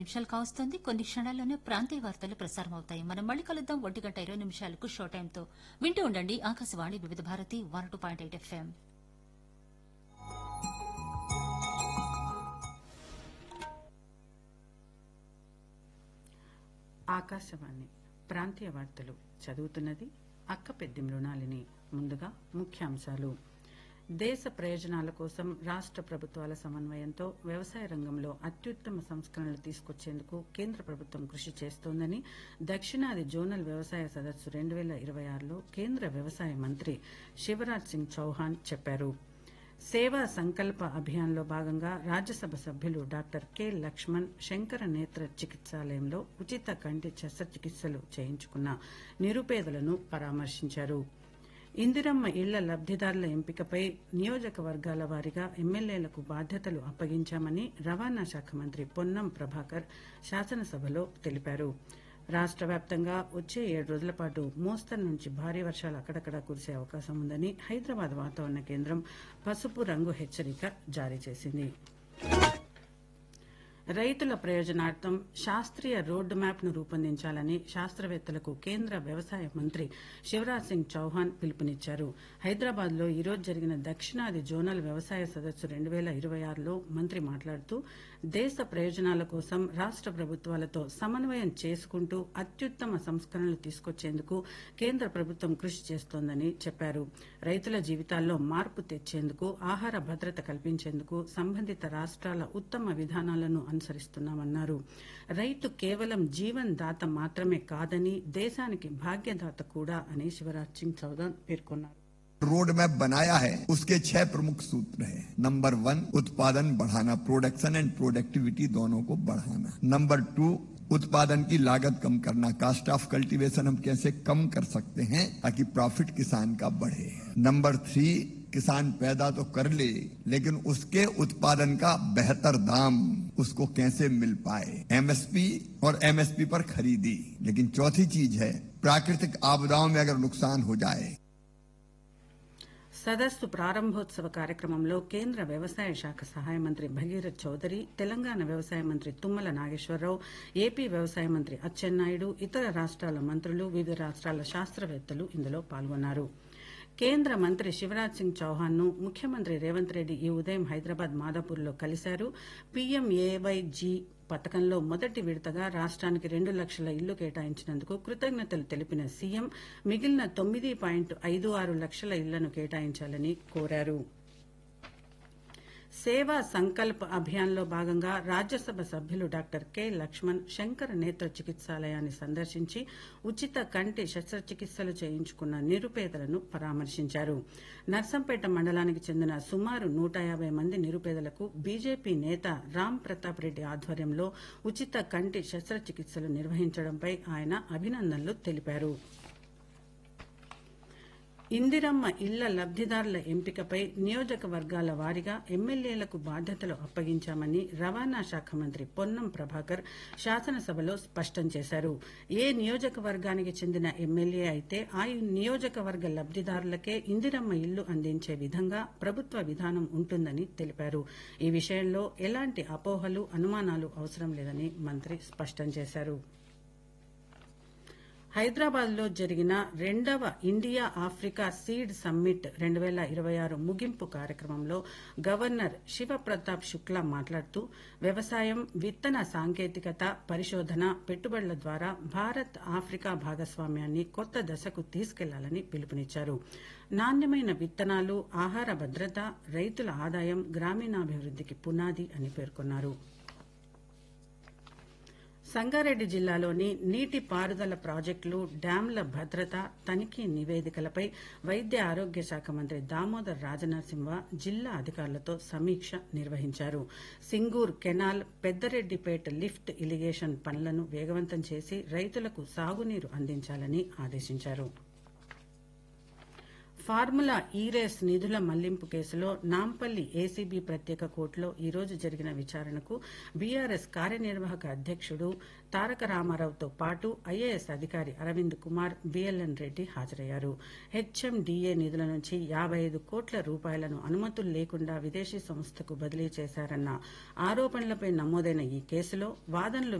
నిమిషాలు కావస్తుంది కొన్ని క్షణాల్లోనే ప్రాంతీయ వార్తలు ప్రసారం అవుతాయి మనం మళ్ళీ కలుద్దాం ఒంటి గంట ఇరవై నిమిషాలకు షో టైంతో వింటూ ఉండండి Akashvani Vividh Bharati one two point eight FM Akashvani ప్రాంతీయ వార్తలు చదువుతున్నది అక్క పెద్ది మృణాలిని ముందుగా ముఖ్యాంశాలు దేశ ప్రయోజనాల కోసం రాష్ట ప్రభుత్వాల సమన్వయంతో వ్యవసాయ రంగంలో అత్యుత్తమ సంస్కరణలు తీసుకొచ్చేందుకు కేంద్ర ప్రభుత్వం కృషి చేస్తోందని దక్షిణాది జోనల్ వ్యవసాయ సదస్సు రెండు వేల ఇరవై ఆరులో కేంద్ర వ్యవసాయ మంత్రి శివరాజ్ సింగ్ చౌహాన్ చెప్పారు సేవా సంకల్ప అభియాన్లో భాగంగా రాజ్యసభ సభ్యులు డాక్టర్ కె లక్ష్మణ్ శంకర నేత్ర చికిత్సాలయంలో ఉచిత కంటి శస్త్రచికిత్సలు చేయించుకున్న నిరుపేదలను పరామర్శించారు ఇందిరమ్మ ఇళ్ల లబ్దిదారుల ఎంపికపై నియోజకవర్గాల వారీగా ఎమ్మెల్యేలకు బాధ్యతలు అప్పగించామని రవాణా శాఖ మంత్రి పొన్నం ప్రభాకర్ శాసనసభలో తెలిపారు రాష్ట వ్యాప్తంగా వచ్చే ఏడు రోజుల పాటు మోస్తరు నుంచి భారీ వర్షాలు అక్కడక్కడ కురిసే అవకాశం ఉందని హైదరాబాద్ వాతావరణ కేంద్రం పసుపు రంగు హెచ్చరిక జారీ చేసింది రైతుల ప్రయోజనార్థం శాస్త్రీయ రోడ్డు మ్యాప్ ను రూపొందించాలని శాస్త్రవేత్తలకు కేంద్ర వ్యవసాయ మంత్రి శివరాజ్ సింగ్ చౌహాన్ పిలుపునిచ్చారు హైదరాబాద్ లో ఈ రోజు జరిగిన దక్షిణాది జోనల్ వ్యవసాయ సదస్సు రెండు వేల ఇరవై ఆరులో మంత్రి మాట్లాడుతూ దేశ ప్రయోజనాల కోసం రాష్ట ప్రభుత్వాలతో సమన్వయం చేసుకుంటూ అత్యుత్తమ సంస్కరణలు తీసుకొచ్చేందుకు కేంద్ర ప్రభుత్వం కృషి చేస్తోందని చెప్పారు రైతుల జీవితాల్లో మార్పు తెచ్చేందుకు ఆహార భద్రత కల్పించేందుకు సంబంధిత రాష్ట్రాల ఉత్తమ విధానాలను అనుసరిస్తున్నామన్నారు రైతు కేవలం జీవన్ దాత మాత్రమే కాదని దేశానికి భాగ్యదాత కూడా అని శివరాజ్ సింగ్ చౌహాన్ పేర్కొన్నారు रोड मैप बनाया है उसके छह प्रमुख सूत्र हैं नंबर वन उत्पादन बढ़ाना प्रोडक्शन एंड प्रोडक्टिविटी दोनों को बढ़ाना नंबर टू उत्पादन की लागत कम करना कास्ट ऑफ कल्टीवेशन हम कैसे कम कर सकते हैं ताकि प्रॉफिट किसान का बढ़े नंबर थ्री किसान पैदा तो कर ले लेकिन उसके उत्पादन का बेहतर दाम उसको कैसे मिल पाए एमएसपी और एमएसपी पर खरीदी लेकिन चौथी चीज है प्राकृतिक आपदाओं में अगर नुकसान हो जाए సదస్సు ప్రారంభోత్సవ కార్యక్రమంలో కేంద్ర వ్యవసాయ శాఖ సహాయ మంత్రి భగీరథ్ చౌదరి తెలంగాణ వ్యవసాయ మంత్రి తుమ్మల నాగేశ్వరరావు ఏపీ వ్యవసాయ మంత్రి అచ్చెన్నాయుడు ఇతర రాష్ట్రాల మంత్రులు వివిధ రాష్ట్రాల శాస్త్రవేత్తలు ఇందులో పాల్గొన్నారు కేంద్ర మంత్రి శివరాజ్ సింగ్ చౌహాన్ ను ముఖ్యమంత్రి రేవంత్ రెడ్డి ఈ ఉదయం హైదరాబాద్ మాదాపూర్లో కలిశారు పీఎంఏవైజీ పథకంలో మొదటి విడతగా రాష్ట్రానికి రెండు లక్షల ఇళ్లు కేటాయించినందుకు కృతజ్ఞతలు తెలిపిన సీఎం మిగిలిన తొమ్మిది పాయింట్ ఐదు ఆరు లక్షల ఇళ్లను కేటాయించాలని కోరారు సేవా సంకల్ప్ అభియాన్లో భాగంగా రాజ్యసభ సభ్యులు డాక్టర్ కె లక్ష్మణ్ శంకర నేత్ర చికిత్సాలయాన్ని సందర్శించి ఉచిత కంటి శస్త్రచికిత్సలు చేయించుకున్న నిరుపేదలను పరామర్శించారు నర్సంపేట మండలానికి చెందిన సుమారు నూట యాభై మంది నిరుపేదలకు బీజేపీ నేత రామ్ ప్రతాప్ రెడ్డి ఆధ్వర్యంలో ఉచిత కంటి శస్త్రచికిత్సలు నిర్వహించడంపై ఆయన అభినందనలు తెలిపారు ఇందిరమ్మ ఇళ్ల లబ్దిదారుల ఎంపికపై నియోజకవర్గాల వారీగా ఎమ్మెల్యేలకు బాధ్యతలు అప్పగించామని రవాణా శాఖ మంత్రి పొన్నం ప్రభాకర్ శాసనసభలో స్పష్టం చేశారు ఏ నియోజకవర్గానికి చెందిన ఎమ్మెల్యే అయితే ఆ నియోజకవర్గ లబ్దిదారులకే ఇందిరమ్మ ఇళ్లు అందించే విధంగా ప్రభుత్వ విధానం ఉంటుందని తెలిపారు ఈ విషయంలో ఎలాంటి అపోహలు అనుమానాలు అవసరం లేదని మంత్రి స్పష్టం చేశారు హైదరాబాద్ లో జరిగిన రెండవ ఇండియా ఆఫ్రికా సీడ్ సమ్మిట్ రెండు వేల ఇరవై ఆరు ముగింపు కార్యక్రమంలో గవర్నర్ శివప్రతాప్ శుక్లా మాట్లాడుతూ వ్యవసాయం విత్తన సాంకేతికత పరిశోధన పెట్టుబడుల ద్వారా భారత్ ఆఫ్రికా భాగస్వామ్యాన్ని కొత్త దశకు తీసుకెళ్లాలని పిలుపునిచ్చారు నాణ్యమైన విత్తనాలు ఆహార భద్రత రైతుల ఆదాయం గ్రామీణాభివృద్దికి పునాది అని పేర్కొన్నారు సంగారెడ్డి జిల్లాలోని నీటి పారుదల ప్రాజెక్టులు డ్యాంల భద్రత తనిఖీ నివేదికలపై వైద్య ఆరోగ్య శాఖ మంత్రి దామోదర్ రాజనరసింహ జిల్లా అధికారులతో సమీక్ష నిర్వహించారు Singur canal Peddareddypet lift irrigation పనులను వేగవంతం చేసి రైతులకు సాగునీరు అందించాలని ఆదేశించారు ఫార్ములా ఈ రేస్ నిధుల మళ్లింపు కేసులో నాంపల్లి ఏసీబీ ప్రత్యేక కోర్టులో ఈ రోజు జరిగిన విచారణకు బీఆర్ఎస్ కార్యనిర్వాహక అధ్యక్షుడు తారక రామారావుతో పాటు ఐఏఎస్ అధికారి అరవింద్ కుమార్ బిఎల్ఎన్ రెడ్డి హాజరయ్యారు హెచ్ఎండిఏ నిధుల నుంచి యాబై ఐదు కోట్ల రూపాయలను అనుమతులు లేకుండా విదేశీ సంస్థకు బదిలీ చేశారన్న ఆరోపణలపై నమోదైన ఈ కేసులో వాదనలు